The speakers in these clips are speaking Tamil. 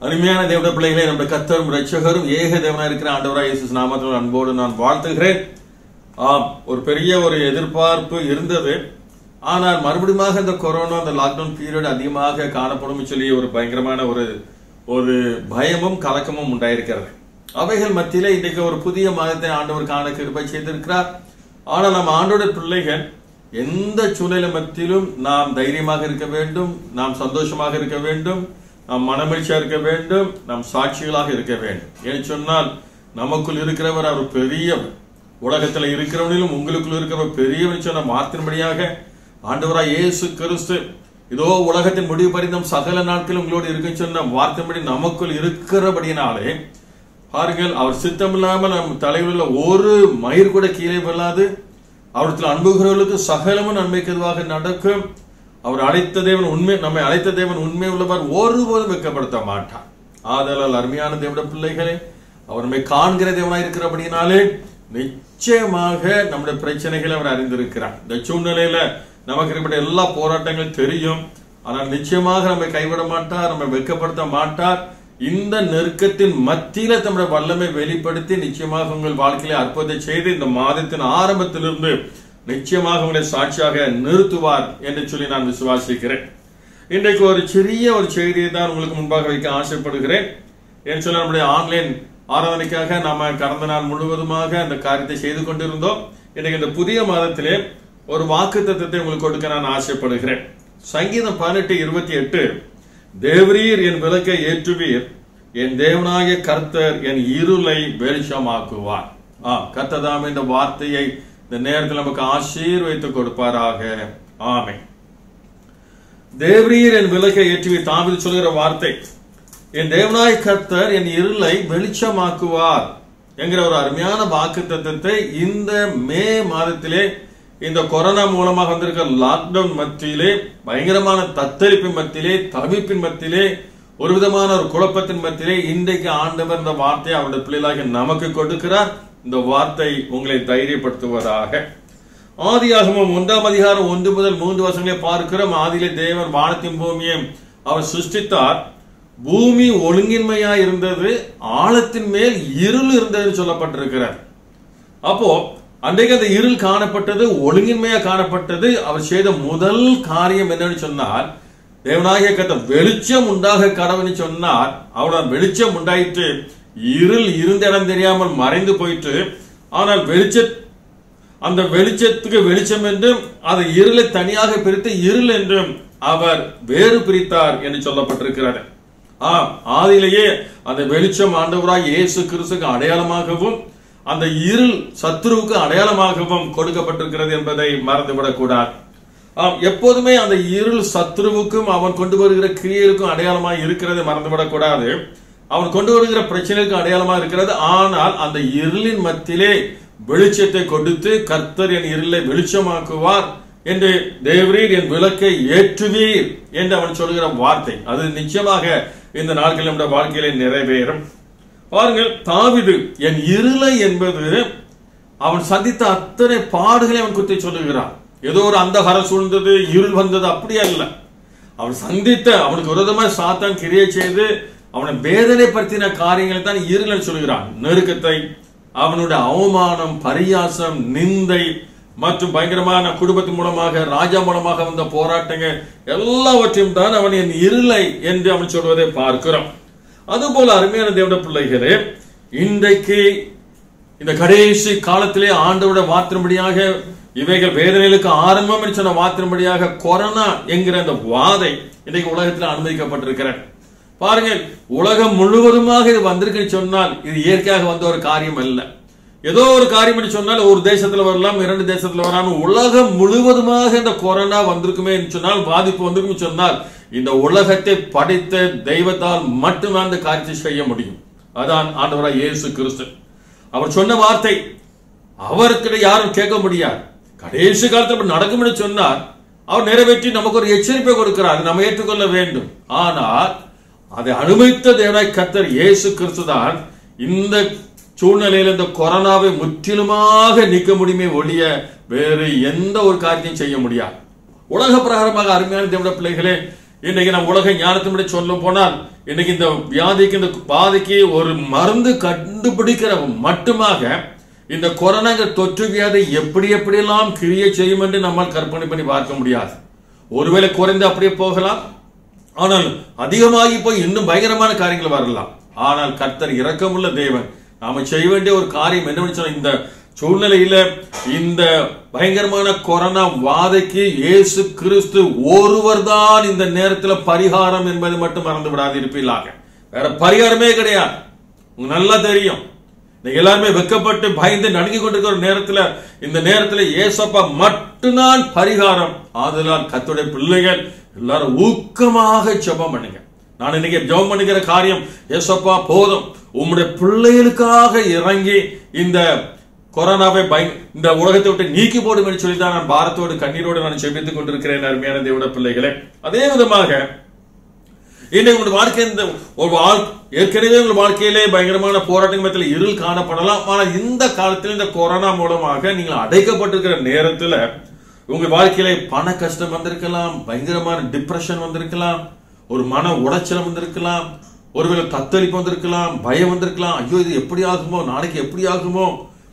அருமையான தேவட பிள்ளைகளே நம்முடைய கத்தரும் ரட்சகரும் ஏக தேவனா இருக்கிற ஆண்டவராய் இயேசு நாமத்தில் அன்போடு நான் வாழ்த்துகிறேன் ஆம் ஒரு பெரிய ஒரு எதிர்பார்ப்பு இருந்தது ஆனால் மறுபடியும் இந்த கொரோனா இந்த லாக்டவுன் பீரியட் அதிகமாக காணப்படும் சொல்லி ஒரு பயங்கரமான ஒரு ஒரு பயமும் கலக்கமும் உண்டாயிருக்கிறது அவைகள் மத்தியிலே இன்றைக்கு ஒரு புதிய மாதத்தை ஆண்டவர் காண கிருபை செய்திருக்கிறார் ஆனால் நம்ம ஆண்டோட பிள்ளைகள் எந்த சூழ்நிலை மத்தியிலும் நாம் தைரியமாக இருக்க வேண்டும் நாம் சந்தோஷமாக இருக்க வேண்டும் நாம் மனமகிழ்ச்சியா இருக்க வேண்டும் நாம் சாட்சிகளாக இருக்க வேண்டும் ஏன்னு சொன்னால் நமக்குள் இருக்கிறவர் அவர் பெரியவர் உலகத்துல இருக்கிறவனிலும் உங்களுக்குள் இருக்கிறவர் பெரியவன் சொன்ன மாத்திரபடியாக ஆண்டவராய் இயேசு கிறிஸ்து இதோ உலகத்தின் முடிவு பரிந்தம் சகல நாட்கள் உங்களோடு இருக்குன்னு சொன்ன வார்த்தைப்படி நமக்குள் இருக்கிறபடினாலே பாருங்கள் அவர் சித்தமில்லாமல் நம் தலைவரில் ஒரு மயிர் கூட கீழே விழாது அவரத்தில் அன்புகிறவர்களுக்கு சகலமும் நன்மைக்கு எதுவாக நடக்கும் அவர் அழைத்த தேவன் உண்மை நம்மை அழைத்த தேவன் உண்மை உள்ளவர் ஒருபோதும் வெட்கப்படுத்த மாட்டார் ஆதலால் அருமையான தேவட பிள்ளைகளே அவர் நம்மை காண்கிற தேவனாய் இருக்கிறபடினாலே நிச்சயமாக நம்முடைய பிரச்சனைகளை அவர் அறிந்திருக்கிறார் இந்த சூழ்நிலையில நமக்கு இருக்கிற எல்லா போராட்டங்கள் தெரியும் ஆனால் நிச்சயமாக நம்மை கைவிட மாட்டார் நம்மை வெட்கப்படுத்த மாட்டார் இந்த நெருக்கத்தின் மத்தியில தம்முடைய வல்லமை வெளிப்படுத்தி நிச்சயமாக உங்கள் வாழ்க்கையில அற்புதத்தை செய்து இந்த மாதத்தின் ஆரம்பத்திலிருந்து நிச்சயமாக உங்களை சாட்சியாக நிறுத்துவார் என்று சொல்லி நான் விசுவாசிக்கிறேன் இன்றைக்கு ஒரு சிறிய ஒரு செய்தியை தான் உங்களுக்கு முன்பாக வைக்க ஆசைப்படுகிறேன் என்று சொல்ல நம்முடைய ஆன்லைன் ஆராதனைக்காக நாம கடந்த நாள் முழுவதுமாக அந்த காரியத்தை செய்து கொண்டிருந்தோம் இன்றைக்கு இந்த புதிய மாதத்திலே ஒரு வாக்கு தத்துவத்தை உங்களுக்கு கொடுக்க நான் ஆசைப்படுகிறேன் சங்கீதம் பதினெட்டு இருபத்தி எட்டு தேவரீர் என் விளக்கை ஏற்றுவீர் என் தேவனாகிய கர்த்தர் என் இருளை வெளிச்சமாக்குவார் ஆ கர்த்ததாம் இந்த வார்த்தையை இந்த நேரத்தில் நமக்கு ஆசீர்வைத்து கொடுப்பாராக ஆமை தேவரீர் என் விளக்கை ஏற்றுவீர் தாவிது சொல்கிற வார்த்தை என் தேவனாய் கர்த்தர் என் இருளை வெளிச்சமாக்குவார் என்கிற ஒரு அருமையான வாக்கு தத்துவத்தை இந்த மே மாதத்திலே இந்த கொரோனா மூலமாக வந்திருக்கிற லாக்டவுன் மத்தியிலே பயங்கரமான தத்தளிப்பின் மத்தியிலே தவிப்பின் மத்தியிலே ஒரு விதமான ஒரு குழப்பத்தின் மத்தியிலே இன்றைக்கு ஆண்டவர் இந்த வார்த்தையை அவருடைய பிள்ளைகளாக நமக்கு கொடுக்கிறார் இந்த வார்த்தை உங்களை தைரியப்படுத்துவதாக ஆதியாகமும் ஒன்றாம் அதிகாரம் ஒன்று முதல் மூன்று வருஷங்களே பார்க்கிறோம் ஆதியிலே தேவன் வானத்தின் பூமியை அவர் சிருஷ்டித்தார் பூமி ஒழுங்கின்மையா இருந்தது ஆழத்தின் மேல் இருள் இருந்தது சொல்லப்பட்டிருக்கிறார் அப்போ அன்றைக்கு அந்த இருள் காணப்பட்டது ஒழுங்கின்மையா காணப்பட்டது அவர் செய்த முதல் காரியம் என்னன்னு சொன்னால் தேவனாகிய கத்த வெளிச்சம் உண்டாக கடவுன்னு சொன்னார் அவருடைய வெளிச்சம் உண்டாயிட்டு இருள் இருந்த இடம் தெரியாமல் மறைந்து போயிட்டு ஆனால் வெளிச்ச அந்த வெளிச்சத்துக்கு வெளிச்சம் என்றும் அதை இருளை தனியாக பிரித்து இருள் என்றும் அவர் வேறு பிரித்தார் என்று சொல்லப்பட்டிருக்கிறார் ஆம் ஆதியிலேயே அந்த வெளிச்சம் ஆண்டவராய் இயேசு கிறிஸ்துக்கு அடையாளமாகவும் அந்த இருள் சத்ருவுக்கு அடையாளமாகவும் கொடுக்கப்பட்டிருக்கிறது என்பதை மறந்துவிடக் கூடாது ஆம் எப்போதுமே அந்த இருள் சத்ருவுக்கும் அவன் கொண்டு வருகிற கிரியைகளுக்கும் அடையாளமாக இருக்கிறது மறந்துவிடக் கூடாது அவன் கொண்டு வருகிற பிரச்சனைக்கு அடையாளமாக இருக்கிறது ஆனால் அந்த இருளின் மத்தியிலே வெளிச்சத்தை கொடுத்து கர்த்தர் என் இருளை வெளிச்சமாக்குவார் என்று தேவரீர் என் விளக்கை ஏற்றுவீர் என்று அவன் சொல்கிற வார்த்தை அது நிச்சயமாக இந்த நாட்கள் நம்முடைய வாழ்க்கையிலே நிறைவேறும் பாருங்கள் தாவிது என் இருளை என்பது அவன் சந்தித்த அத்தனை பாடுகளை அவன் குத்தி சொல்லுகிறான் ஏதோ ஒரு அந்தகர சூழ்ந்தது இருள் வந்தது அப்படி அல்ல அவன் சந்தித்த அவனுக்கு விரோதமாக சாத்தான் கிரியை செய்து அவனை வேதனைப்படுத்தின காரியங்களை தான் இருளன் சொல்கிறான் நெருக்கத்தை அவனுடைய அவமானம் பரியாசம் நிந்தை மற்றும் பயங்கரமான குடும்பத்தின் மூலமாக ராஜா மூலமாக வந்த போராட்டங்கள் எல்லாவற்றையும் தான் அவன் என் இருளை என்று அவன் சொல்வதை பார்க்கிறோம் அதுபோல அருமையான தேவட பிள்ளைகளே இன்றைக்கு இந்த கடைசி காலத்திலே ஆண்டோட வாத்திரம்படியாக இவைகள் வேதனைகளுக்கு ஆரம்பம் என்று சொன்ன வாத்திரம்படியாக கொரோனா என்கிற அந்த வாதை இன்றைக்கு உலகத்தில் அனுமதிக்கப்பட்டிருக்கிற பாருங்கள் உலகம் முழுவதுமாக இது வந்திருக்குன்னு சொன்னால் இது இயற்கையாக வந்த ஒரு காரியம் அல்ல ஏதோ ஒரு காரியம் என்று சொன்னால் ஒரு தேசத்துல வரலாம் இரண்டு தேசத்துல வரலாம் உலகம் முழுவதுமாக இந்த கொரோனா வந்திருக்குமே சொன்னால் பாதிப்பு வந்திருக்கும் சொன்னால் இந்த உலகத்தை படைத்த தெய்வத்தால் மட்டும்தான் இந்த காரியத்தை செய்ய முடியும் அதான் ஆண்டவராய் இயேசு கிறிஸ்து அவர் சொன்ன வார்த்தை அவர்கிட்ட யாரும் கேட்க முடியாது கடைசி காலத்தில் நடக்கும் என்று சொன்னார் அவர் நிறைவேற்றி நமக்கு ஒரு எச்சரிப்பை கொடுக்கிறார் நம்ம ஏற்றுக்கொள்ள வேண்டும் ஆனால் அதை அனுமதித்த தேவனாய் கர்த்தர் இயேசு கிறிஸ்து தான் இந்த சூழ்நிலையில் இந்த கொரோனாவை முற்றிலுமாக நீக்க முடியுமே ஒழிய வேறு எந்த ஒரு காரியத்தையும் செய்ய முடியாது உலக பிரகாரமாக அருமையான தேவட பிள்ளைகளே இன்னைக்கு நம்ம உலக ஞானத்தின்படி சொல்ல போனால் இன்னைக்கு இந்த வியாதிக்கு இந்த பாதைக்கு ஒரு மருந்து கண்டுபிடிக்கிற மட்டுமாக இந்த கொரோனாங்க தொற்று வியாதி எப்படி எப்படியெல்லாம் கிரியை செய்யும் என்று நம்மால் கற்பனை பண்ணி பார்க்க முடியாது ஒருவேளை குறைந்து அப்படியே போகலாம் ஆனால் அதிகமாகி போய் இன்னும் பயங்கரமான காரியங்கள் வரலாம் ஆனால் கர்த்தர் இரக்கமுள்ள தேவன் நாம செய்ய வேண்டிய ஒரு காரியம் என்னவென்று சொன்னா இந்த சூழ்நிலையில இந்த பயங்கரமான கொரோனா வாதைக்கு இயேசு கிறிஸ்து ஒருவர் தான் இந்த நேரத்துல பரிகாரம் என்பதை மட்டும் மறந்து விடாது இருப்பீர்களாக வேற பரிகாரமே கிடையாது உங்களுக்கு நல்லா தெரியும் நீங்க எல்லாருமே வெக்கப்பட்டு பயந்து நடுங்கி கொண்டிருக்கிற நேரத்துல இந்த நேரத்துல ஏசப்பா மட்டும்தான் பரிகாரம் ஆதலால் கத்துடைய பிள்ளைகள் எல்லாரும் ஊக்கமாக ஜெபம் பண்ணுங்க நான் இன்னைக்கு ஜெபம் பண்ணுகிற காரியம் ஏசப்பா போதும் உம்முடைய பிள்ளைகளுக்காக இறங்கி இந்த கொரோனாவை பய இந்த உலகத்தை விட்டு நீக்கி போடும் என்று சொல்லி தான் நான் பாரத்தோடு கண்ணீரோடு நான் செபித்துக் கொண்டிருக்கிறேன் அருமையான தேவட பிள்ளைகளே அதே விதமாக இன்றைக்கு உங்கள் வாழ்க்கை இந்த ஒரு வாழ் ஏற்கனவே உங்கள் வாழ்க்கையிலே பயங்கரமான போராட்டங்கள் மத்தியில் இருள் காணப்படலாம் ஆனால் இந்த காலத்தில் இந்த கொரோனா மூலமாக நீங்கள் அடைக்கப்பட்டிருக்கிற நேரத்தில் உங்கள் வாழ்க்கையில பண கஷ்டம் வந்திருக்கலாம் பயங்கரமான டிப்ரெஷன் வந்திருக்கலாம் ஒரு மன உடைச்சல் வந்திருக்கலாம் ஒருவேளை தத்தளிப்பு வந்திருக்கலாம் பயம் வந்திருக்கலாம் ஐயோ இது எப்படி ஆகுமோ நாளைக்கு எப்படி ஆகுமோ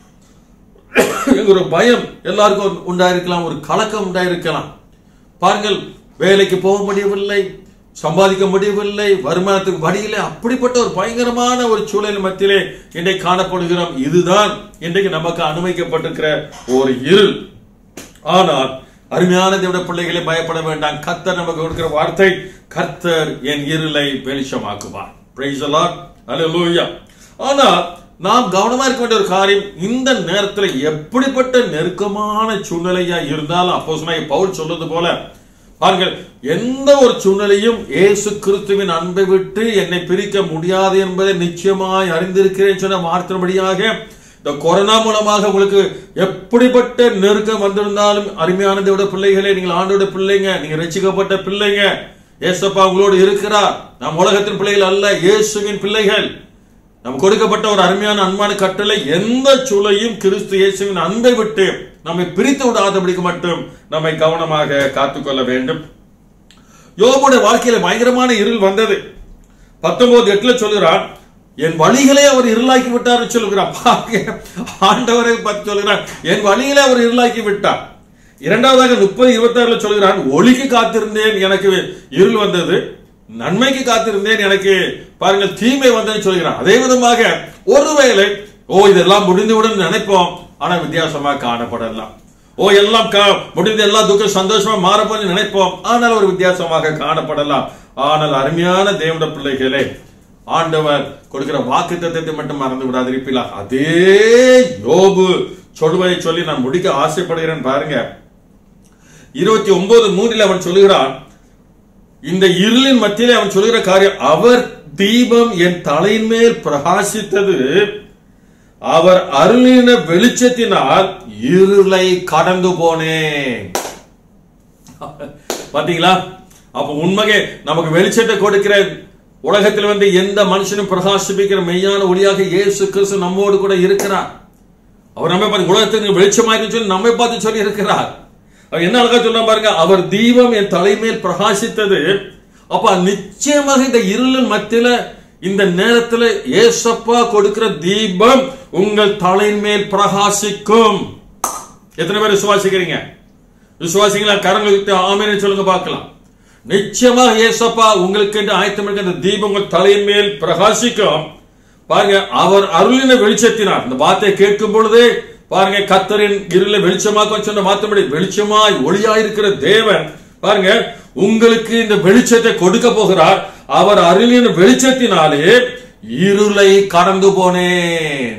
ஒரு பயம் எல்லாருக்கும் உண்டாயிருக்கலாம் ஒரு கலக்கம் உண்டாயிருக்கலாம் பாருங்கள் வேலைக்கு போக முடியவில்லை சம்பாதிக்க முடியவில்லை வருமானத்துக்கு வழியிலே அப்படிப்பட்ட ஒரு பயங்கரமான ஒரு சூழல் மத்தியிலே இன்றைக்கு காணப்படுகிறோம் இதுதான் இன்றைக்கு நமக்கு அனுமதிக்கப்பட்டிருக்கிற ஒரு இருள் ஆனால் அருமையான தேவட பிள்ளைகளை பயப்பட வேண்டாம் கர்த்தர் நமக்கு கொடுக்கிற வார்த்தை கர்த்தர் என் இருளை வெளிச்சமாக்குவார் பிரைஸ் அலாட் அல்லேலூயா ஆனால் நாம் கவனமா இருக்க வேண்டிய ஒரு காரியம் இந்த நேரத்துல எப்படிப்பட்ட நெருக்கமான சூழ்நிலையா இருந்தாலும் அப்போ பவுல் சொல்றது போல பாருங்கள் எந்த ஒரு சூழ்நிலையும் இயேசு கிறிஸ்துவின் அன்பை விட்டு என்னை பிரிக்க முடியாது என்பதை நிச்சயமாய் அறிந்திருக்கிறேன் சொன்ன வார்த்தைபடியாக இந்த கொரோனா மூலமாக உங்களுக்கு எப்படிப்பட்ட நெருக்கம் வந்திருந்தாலும் அருமையான தேவட பிள்ளைகளே நீங்கள் ஆண்டோட பிள்ளைங்க நீங்க ரசிக்கப்பட்ட பிள்ளைங்க ஏசப்பா உங்களோடு இருக்கிறார் நாம் உலகத்தின் பிள்ளைகள் அல்ல இயேசுவின் பிள்ளைகள் நம் கொடுக்கப்பட்ட ஒரு அருமையான அன்பான கட்டளை எந்த சூழலையும் கிறிஸ்து இயேசுவின் அன்பை விட்டு நம்மை பிரித்து விடாதபடிக்கு மட்டும் நம்மை கவனமாக காத்துக்கொள்ள வேண்டும் யோபுடைய வாழ்க்கையில பயங்கரமான இருள் வந்தது பத்தொன்பது எட்டுல சொல்கிறார் என் வழிகளே அவர் இருளாக்கி விட்டார் சொல்லுகிறார் பாருங்க, ஆண்டவரை பற்றி சொல்கிறார் என் வழிகளே அவர் இருளாக்கி விட்டார் இரண்டாவதாக முப்பது இருபத்தி ஆறுல சொல்கிறான் ஒளிக்கு காத்திருந்தேன் எனக்கு இருள் வந்தது நன்மைக்கு காத்திருந்தேன் எனக்கு பாருங்கள் தீமை வந்ததுன்னு சொல்கிறான் அதே விதமாக ஒருவேளை ஓ இதெல்லாம் முடிந்துவிடும் நினைப்போம் ஆனா வித்தியாசமா காணப்படலாம் ஓ எல்லாம் கா- முடிந்து எல்லாம் துக்கம் சந்தோஷமா மாறப்போன்னு நினைப்போம் ஆனால் ஒரு வித்தியாசமாக காணப்படலாம் ஆனால் அருமையான தேவட பிள்ளைகளே ஆண்டவர் கொடுக்கிற வாக்கு தத்துவத்தை மட்டும் மறந்து விடாதிருப்பீங்களா அதே யோபு சொல்வதை சொல்லி நான் முடிக்க ஆசைப்படுகிறேன் பாருங்க இருபத்தி ஒன்பது மூன்றில் அவன் சொல்லுகிறான் இந்த இருளின் மத்தியிலே அவன் சொல்லுகிற காரியம் அவர் தீபம் என் தலையின் மேல் பிரகாசித்தது அவர் அருளின வெளிச்சத்தினால் இருளை கடந்து போனேன் பாத்தீங்களா அப்ப உண்மையே நமக்கு வெளிச்சத்தை கொடுக்கிற உலகத்தில் வந்து எந்த மனுஷனும் பிரகாசிப்பிக்கிற மெய்யான ஒளியாக இயேசு கிறிஸ்து நம்மோடு கூட இருக்கிறார் அவர் நம்மை பார்த்து உலகத்துக்கு வெளிச்சமாயிருக்கு சொல்லி நம்மை பார்த்து சொல்லி இருக்கிறார் அவர் என்ன அழகா சொன்னா பாருங்க அவர் தீபம் என் தலைமேல் பிரகாசித்தது அப்ப நிச்சயமாக இந்த இருளின் மத்தியில இந்த நேரத்துல ஏசப்பா கொடுக்கிற தீபம் உங்கள் தலையின் மேல் பிரகாசிக்கும் எத்தனை பேர் விசுவாசிக்கிறீங்க விசுவாசிங்களா கரங்களுக்கு ஆமேன்னு சொல்லுங்க பார்க்கலாம் நிச்சயமாக ஏசப்பா உங்களுக்கு என்று ஆயத்தம் இருக்க அந்த தீபம் உங்கள் தலையின் மேல் பிரகாசிக்கும் பாருங்க அவர் அருளின வெளிச்சத்தினார் இந்த வார்த்தையை கேட்கும் பொழுதே பாருங்க கத்தரின் இருளை வெளிச்சமாக்க சொன்ன வார்த்தைப்படி வெளிச்சமாய் ஒளியாயிருக்கிற தேவன் பாருங்க உங்களுக்கு இந்த வெளிச்சத்தை கொடுக்க போகிறார் அவர் அருளின வெளிச்சத்தினாலே இருளை கடந்து போனேன்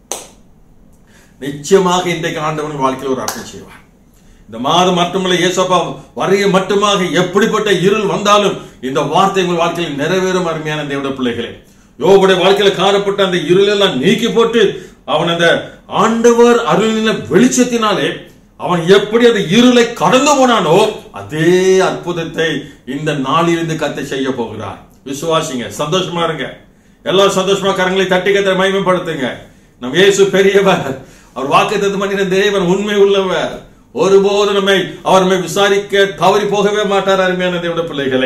நிச்சயமாக இன்றைக்கு ஆண்டவன் வாழ்க்கையில் ஒரு அர்த்தம் செய்வார் இந்த மாதம் மட்டுமல்ல இயேசப்பா வரைய மட்டுமாக எப்படிப்பட்ட இருள் வந்தாலும் இந்த வார்த்தை உங்கள் வாழ்க்கையில் நிறைவேறும் அருமையான தேவட பிள்ளைகளே யோபுடைய வாழ்க்கையில காணப்பட்ட அந்த இருள் எல்லாம் நீக்கி போட்டு அவன் அந்த ஆண்டவர் அருளின வெளிச்சத்தினாலே அவன் எப்படி அந்த இருளை கடந்து போனானோ அதே அற்புதத்தை இந்த நாளிலிருந்து கத்தை செய்ய போகிறார் விசுவாசிங்க சந்தோஷமா இருங்க எல்லாரும் சந்தோஷமா கரங்களை தட்டி கத்தை மகிமைப்படுத்துங்க நம் இயேசு பெரியவர் அவர் வாக்குத்தத்தம் பண்ணின தேவன் உண்மை உள்ளவர் ஒருபோது நம்மை அவர் நம்மை விசாரிக்க தவறி போகவே மாட்டார் அருமையான தேவட பிள்ளைகளே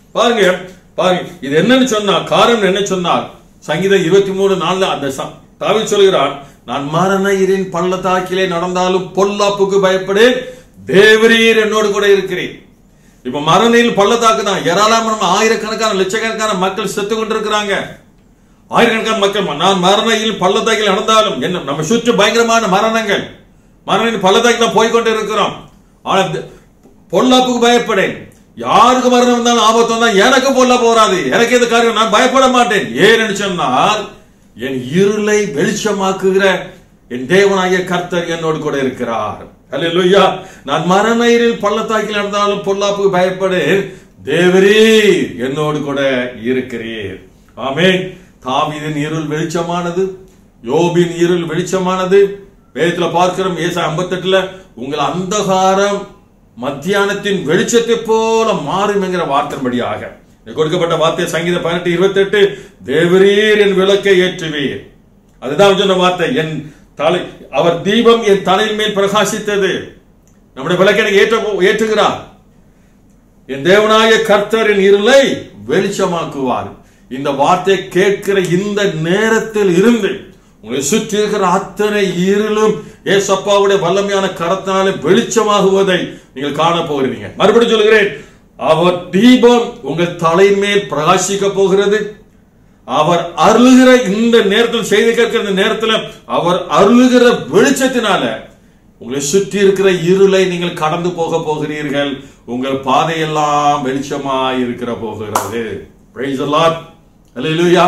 பாருங்க பாருங்க இது என்னன்னு சொன்னா காரணம் என்ன சொன்னார் சங்கீதம் இருபத்தி மூணு நாள்ல அந்த ச- தாவீது சொல்கிறான் நான் மரண இரின் பள்ளத்தாக்கிலே நடந்தாலும் பொல்லாப்புக்கு பயப்படேன் தேவரீர் என்னோடு கூட இருக்கிறேன் இப்ப மரணில் பள்ளத்தாக்கு தான் ஏராளமான ஆயிரக்கணக்கான லட்சக்கணக்கான மக்கள் செத்து கொண்டிருக்கிறாங்க ஆயிரக்கணக்கான மக்கள் நான் மரணையில் பள்ளத்தாக்கில் நடந்தாலும் என்ன நம்ம சுற்றி பயங்கரமான மரணங்கள் மரணில் பள்ளத்தாக்கில் தான் போய்கொண்டு இருக்கிறோம் ஆனா த- பொல்லாப்புக்கு பயப்படேன் யாருக்கு மரணம் வந்தாலும் ஆபத்து வந்தா எனக்கு பொல்லாப்பு வராது எனக்கு எது காரியம் நான் பயப்பட மாட்டேன் ஏன்னு சொன்னால் என் இருளை வெளிச்சமாக்குகிற என் தேவனாகிய கர்த்தர் என்னோடு கூட இருக்கிறார் அல்லேலூயா நான் மரணயிரில் பள்ளத்தாக்கில் நடந்தாலும் பொல்லாப்புக்கு பயப்படேன் தேவரீர் என்னோடு கூட இருக்கிறீர் ஆமென் தாவீதின் இருள் வெளிச்சமானது யோபின் இருள் வெளிச்சமானது வேதத்துல பார்க்கிறோம் ஏசா 58 உங்கள் அந்தகாரம் மத்தியானத்தின் வெளிச்சத்தை போல மாறும் என்கிற வார்த்தையின்படியாக இங்க கொடுக்கப்பட்ட வார்த்தை சங்கீத பதினெட்டு இருபத்தி எட்டு தேவரீர் என் விளக்கை ஏற்றுவீர் அதுதான் சொன்ன வார்த்தை என் தலை அவர் தீபம் என் தலையின் மேல் பிரகாசித்தது நம்முடைய விளக்கை ஏற்ற ஏற்றுகிறார் என் தேவனாய கர்த்தரின் இருளை வெளிச்சமாக்குவார் இந்த வார்த்தை கேட்கிற இந்த நேரத்தில் இருந்து உங்களை சுற்றி இருக்கிற அத்தனை இருளும் ஏசப்பாவுடைய வல்லமையான கரத்தினாலே வெளிச்சமாகுவதை நீங்கள் காண போகிறீங்க மறுபடியும் சொல்கிறேன் அவர் தீபம் உங்கள் தலையின் மேல் பிரகாசிக்க போகிறது அவர் அருளுகிற இந்த நேரத்தில் செய்தி கேட்கிற இந்த நேரத்தில் அவர் அருளுகிற வெளிச்சத்தினால உங்களை சுற்றி இருக்கிற இருளை நீங்கள் கடந்து போக போகிறீர்கள் உங்கள் பாதையெல்லாம் வெளிச்சமாய் இருக்கிற போகிறது Praise the Lord. Hallelujah.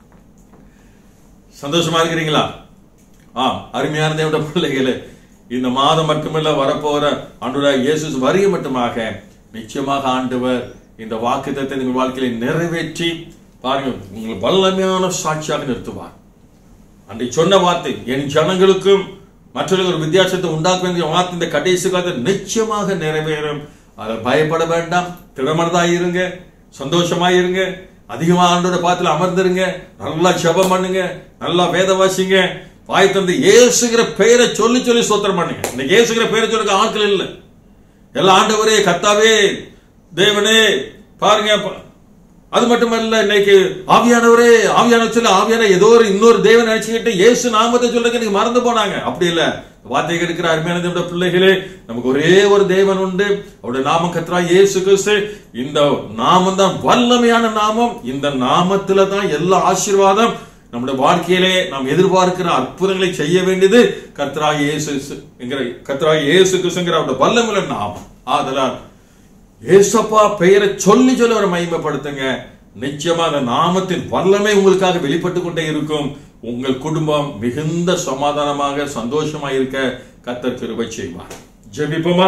சந்தோஷமா இருக்கிறீங்களா ஆம் அருமையான தேவட பிள்ளைகளே இந்த மாதம் மட்டுமல்ல வரப்போற ஆண்டவராக இயேசு வருகை மட்டுமாக நிச்சயமாக ஆண்டவர் இந்த வாக்குத்தத்தை உங்கள் வாழ்க்கையில நிறைவேற்றி பாருங்க உங்கள் வல்லமையான சாட்சியாக நிறுத்துவார் அன்றை சொன்ன வார்த்தை என் ஜனங்களுக்கும் மற்றவர்கள் ஒரு வித்தியாசத்தை உண்டாக்க வேண்டிய வார்த்தை இந்த கடைசி காலத்தில் நிச்சயமாக நிறைவேறும் அதை பயப்பட வேண்டாம் திடமனதாய் இருங்க சந்தோஷமாய் இருங்க அதிகமா ஆண்டோட பாத்துல அமர்ந்துருங்க நல்லா ஜெபம் பண்ணுங்க நல்லா வேத வாசிங்க வாய் தந்து இயேசுகிற பெயரை சொல்லி சொல்லி சோத்திரம் பண்ணுங்க இன்னைக்கு இயேசுகிற பெயரை சொல்லுங்க ஆட்கள் இல்லை எல்லா ஆண்டவரே கத்தாவே தேவனே பாருங்க ப- அது மட்டுமல்ல இன்னைக்கு ஆவியானவரே ஆவியானவர் சொல்ல ஆவியான ஏதோ ஒரு இன்னொரு தேவன் நினைச்சுக்கிட்டு இயேசு நாமத்தை சொல்றதுக்கு நீங்க மறந்து போனாங்க அப்படி இல்ல வார்த்தை இருக்கிற அருமையான தேவனுடைய பிள்ளைகளே நமக்கு ஒரே ஒரு தேவன் உண்டு அவருடைய நாமம் கத்ரா இயேசு கிறிஸ்து இந்த நாமம் தான் வல்லமையான நாமம் இந்த நாமத்துல தான் எல்லா ஆசீர்வாதம் நம்முடைய வாழ்க்கையிலே நாம் எதிர்பார்க்கிற அற்புதங்களை செய்ய வேண்டியது கத்ரா இயேசு என்கிற கத்ரா இயேசு கிறிஸ்துங்கிற அவருடைய வல்லமுள்ள நாமம் ஆதலால் ஏசப்பா பெயரை சொல்லி சொல்லி அவரை மகிமைப்படுத்துங்க நிச்சயமா அந்த நாமத்தின் வல்லமை உங்களுக்காக வெளிப்பட்டு கொண்டே இருக்கும் உங்கள் குடும்பம் மிகுந்த சமாதானமாக சந்தோஷமா இருக்க கத்தர் கிருபை செய்வார் ஜெபிப்போமா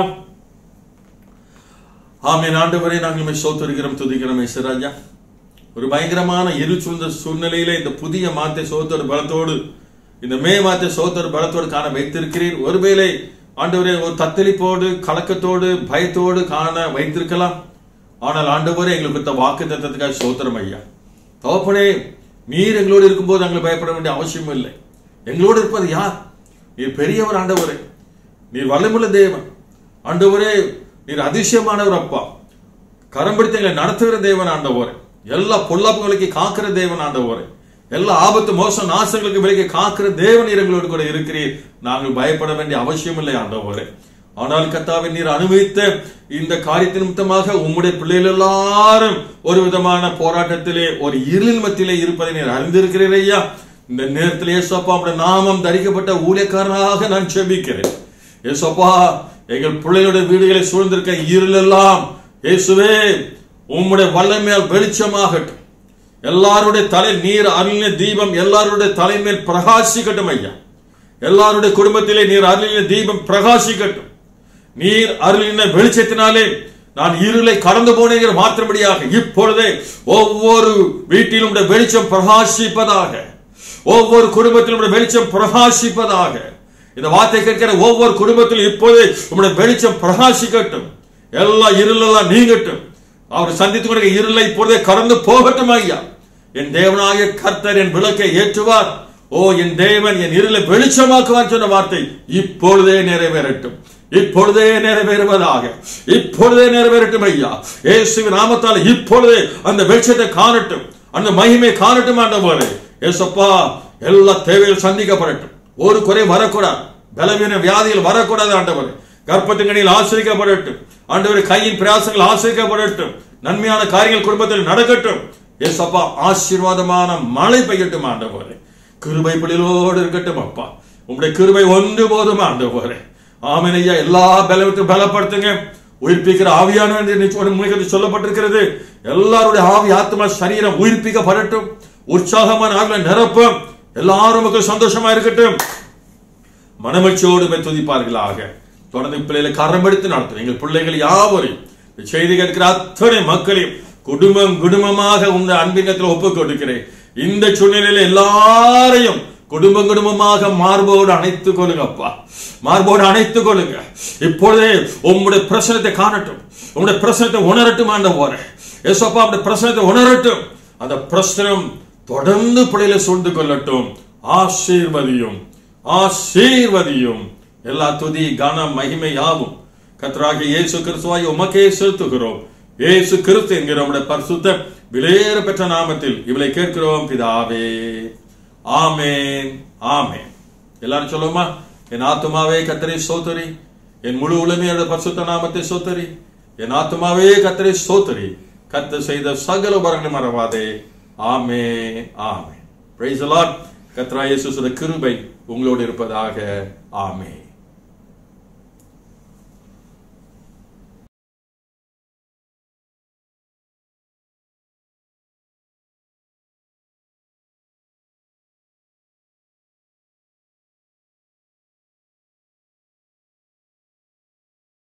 ஆமென் ஆண்டவரே நாங்கள் உம்மை சோத்தரிக்கிறோம் துதிக்கிறோம் இசராஜா ஒரு பயங்கரமான இரு சூழ்ந்த சூழ்நிலையில இந்த புதிய மாத்தை சோத்தோடு பலத்தோடு இந்த மே மாத்தை சோத்தோடு பலத்தோடு காண வைத்திருக்கிறீர் ஒருவேளை ஆண்டவரே ஒரு தத்தளிப்போடு கலக்கத்தோடு பயத்தோடு காண வைத்திருக்கலாம் ஆனால் ஆண்டவரே எங்களுக்கு கொடுத்த வாக்கு தத்துவத்துக்காக சோத்திரம் ஐயா தகப்பனே நீர் எங்களோடு இருக்கும்போது நாங்கள் பயப்பட வேண்டிய அவசியம் இல்லை எங்களோடு இருப்பது யார் நீர் பெரியவர் ஆண்டவரே நீர் வல்லமுள்ள தேவன் ஆண்டவரே நீர் அதிசயமானவர் அப்பா கரம் பிடித்து எங்களை நடத்துகிற தேவன் ஆண்டவரே எல்லா பொல்லாப்புகளுக்கு காக்கிற தேவன் ஆண்டவரே எல்லா ஆபத்து மோசம் நாசங்களுக்கு விலகி காக்கிற தேவன் நீர் எங்களோடு கூட இருக்கிறீர் நாங்கள் பயப்பட வேண்டிய அவசியம் இல்லை ஆண்டவரே ஆனால் கத்தாவை நீர் அனுபவித்த இந்த காரியத்தின் நிமித்தமாக உம்முடைய பிள்ளைகள் எல்லாரும் ஒரு விதமான போராட்டத்திலே ஒரு இருளின் மத்தியிலே இருப்பதை நீர் அறிந்திருக்கிறீர் ஐயா இந்த நேரத்தில் ஏசப்பா உம்முடைய நாமம் தரிக்கப்பட்ட ஊழியக்காரனாக நான் செபிக்கிறேன் ஏசப்பா எங்கள் பிள்ளைகளுடைய வீடுகளை சூழ்ந்திருக்க இருளெல்லாம் இயேசுவே உம்முடைய வல்லமையால் வெளிச்சமாகட்டும் எல்லாருடைய தலை நீர் அருளின தீபம் எல்லாருடைய தலைமையில் பிரகாசிக்கட்டும் ஐயா எல்லாருடைய குடும்பத்திலே நீர் அருளின தீபம் பிரகாசிக்கட்டும் நீர் அருளின வெளிச்சத்தினாலே நான் இருளை கடந்து போனேங்கிற மாற்றபடியாக இப்பொழுதே ஒவ்வொரு வீட்டிலும் உம்முடைய வெளிச்சம் பிரகாசிப்பதாக ஒவ்வொரு குடும்பத்திலும் உம்முடைய வெளிச்சம் பிரகாசிப்பதாக இந்த வார்த்தை கேட்கிற ஒவ்வொரு குடும்பத்திலும் இப்போதே உம்முடைய வெளிச்சம் பிரகாசிக்கட்டும் எல்லா இருளெல்லாம் நீங்கட்டும் அவர் சந்தித்துக் கொண்ட இருளை இப்பொழுதே கடந்து போகட்டும் ஐயா என் தேவனாய கர்த்தர் என் விளக்கை ஏற்றுவார் ஓ என் தேவன் என் இருளை வெளிச்சமாக்குவார் சொன்ன வார்த்தை இப்பொழுதே நிறைவேறட்டும் இப்பொழுதே நிறைவேறுவதாக இப்பொழுதே நிறைவேறட்டும் ஐயா இயேசுவின் நாமத்தால் இப்பொழுதே அந்த வெளிச்சத்தை காணட்டும் அந்த மகிமை காணட்டும் ஆண்டவரே ஏசப்பா எல்லா தேவைகள் சந்திக்கப்படட்டும் ஒரு குறை வரக்கூடாது பலவீன வியாதிகள் வரக்கூடாது ஆண்டவரே கர்ப்பத்தின் கனியில் ஆசிரிக்கப்படட்டும் ஆண்டவரே கையின் பிரயாசங்கள் ஆசிரிக்கப்படட்டும் நன்மையான காரியங்கள் குடும்பத்தில் நடக்கட்டும் ஏசப்பா ஆசீர்வாதமான மழை பெய்யட்டும் ஆண்டவரே கிருபை பிடிலோடு இருக்கட்டும் அப்பா உங்களுடைய கிருபை ஒன்று போதும் ஆண்டவரே ஆமென் ஐயா எல்லா பலவற்றையும் பலப்படுத்துங்க உயிர்ப்பிக்கிற ஆவியான சொல்லப்பட்டிருக்கிறது எல்லாருடைய ஆவி ஆத்மா சரீரம் உயிர்ப்பிக்கப்படட்டும் உற்சாகமான ஆவில நிரப்பும் எல்லாரும் மக்கள் சந்தோஷமா இருக்கட்டும் மனமட்சியோடு போய் துதிப்பார்களாக தொடர்ந்து பிள்ளைகளை கரம் எடுத்து நடத்தும் எங்கள் பிள்ளைகள் யாவரையும் இந்த செய்தி கேட்கிற அத்தனை மக்களையும் குடும்பம் குடும்பமாக உங்க அன்பினத்தில் ஒப்புக் கொடுக்கிறேன் இந்த சூழ்நிலையில எல்லாரையும் குடும்பம் குடும்பமாக மார்போடு அணைத்துக் கொள்ளுங்க அப்பா மார்போடு அணைத்துக் கொள்ளுங்க இப்பொழுதே உங்களுடைய பிரசனத்தை காணட்டும் உங்களுடைய பிரசனத்தை உணரட்டும் ஆண்ட போற ஏசப்பா அவருடைய பிரசனத்தை உணரட்டும் அந்த பிரசனம் தொடர்ந்து பிள்ளைகளை சூழ்ந்து கொள்ளட்டும் ஆசீர்வதியும் ஆசீர்வதியும் எல்லா துதி கனம் மகிமை யாவும் கத்தராகிய இயேசு கிறிஸ்துவாய் உமக்கே செலுத்துகிறோம் இயேசு கிறிஸ்து என்கிற நம்முடைய பரிசுத்த விலையேற பெற்ற நாமத்தில் இவளை கேட்கிறோம் பிதாவே ஆமேன் ஆமேன் எல்லாரும் சொல்லுவோமா என் ஆத்துமாவே கத்தரை சோதரி என் முழு உளமையோட பரிசுத்த நாமத்தை சோதரி என் ஆத்துமாவே கத்தரை சோதரி கத்த செய்த சகல உபரங்களை மறவாதே ஆமே ஆமே பிரைஸ் லார்ட் கத்ரா இயேசு கிருபை உங்களோடு இருப்பதாக ஆமே